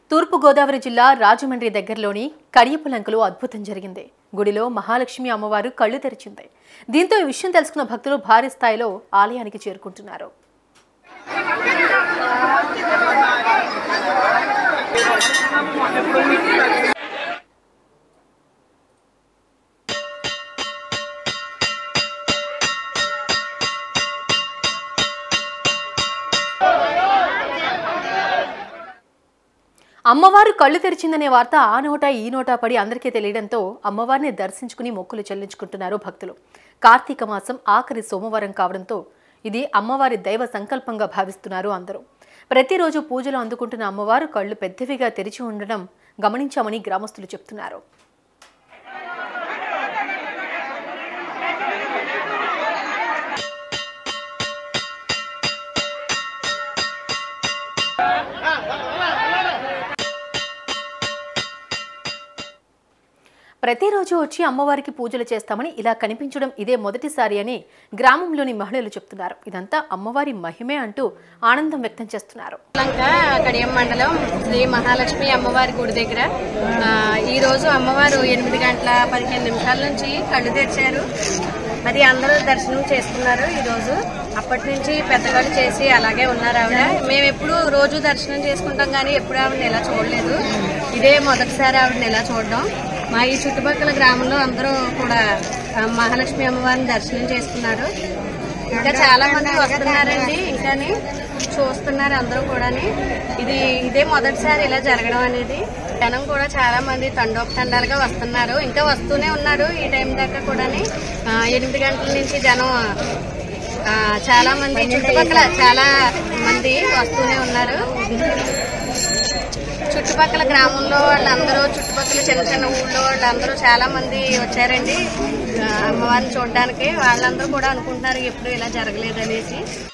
తూర్పుగోదావరి జిల్లా రాజమండ్రి దగ్గరలోని కడియపులంకలో అద్భుతం జరిగింది గుడిలో మహాలక్ష్మి అమ్మవారు కళ్ళు తెరిచింది దీంతో ఈ విషయం తెలుసుకున్న భక్తులు భారీ స్థాయిలో ఆలయానికి చేరుకుంటున్నారు అమ్మవారు కళ్ళు తెరిచిందనే వార్త ఆ నోట ఈ నోటా పడి అందరికీ తెలియడంతో అమ్మవారిని దర్శించుకుని మొక్కులు చెల్లించుకుంటున్నారు భక్తులు కార్తీక మాసం ఆఖరి సోమవారం కావడంతో ఇది అమ్మవారి దైవ సంకల్పంగా భావిస్తున్నారు అందరూ ప్రతిరోజు పూజలు అందుకుంటున్న అమ్మవారు కళ్ళు పెద్దవిగా తెరిచి ఉండడం గమనించామని గ్రామస్తులు చెప్తున్నారు ప్రతిరోజు వచ్చి అమ్మవారికి పూజలు చేస్తామని ఇలా కనిపించడం ఇదే మొదటిసారి అని గ్రామంలోని మహిళలు చెప్తున్నారు ఇదంతా అమ్మవారి మహిమే అంటూ ఆనందం వ్యక్తం చేస్తున్నారు లంక కడియం మండలం శ్రీ మహాలక్ష్మి అమ్మవారి గుడి దగ్గర ఆ, ఈ రోజు అమ్మవారు ఎనిమిది గంటల పదిహేను నిమిషాల నుంచి కళ్ళు తెరిచారు అది అందరూ దర్శనం చేసుకున్నారు ఈ రోజు అప్పటి నుంచి పెద్దగాళ్ళు చేసి అలాగే ఉన్నారు ఆవిడ మేము ఎప్పుడు రోజు దర్శనం చేసుకుంటాం కానీ ఎప్పుడు ఆవిడని ఎలా చూడలేదు ఇదే మొదటిసారి ఆవిడని ఎలా చూడడం మా ఈ చుట్టుపక్కల గ్రామంలో అందరూ కూడా ఆ, మహాలక్ష్మి అమ్మవారిని దర్శనం చేసుకున్నారు ఇంకా చాలా మంది వస్తున్నారండి ఇంకాని చూస్తున్నారు అందరూ కూడాని ఇది ఇదే మొదటిసారి ఇలా జరగడం అనేది జనం కూడా చాలా మంది తండోపతండాలుగా వస్తున్నారు ఇంకా వస్తూనే ఉన్నారు ఈ టైం దాకా కూడాని ఆ, ఎనిమిది గంటల నుంచి జనం ఆ, చాలా మంది చుట్టుపక్కల చాలా మంది వస్తూనే ఉన్నారు చుట్టుపక్కల గ్రామంలో వాళ్ళందరూ చుట్టుపక్కల చిన్న చిన్న ఊళ్ళో వాళ్ళందరూ చాలా మంది వచ్చారండి ఆ, అమ్మవారిని చూడడానికి వాళ్ళందరూ కూడా అనుకుంటున్నారు ఎప్పుడు ఇలా జరగలేదనేసి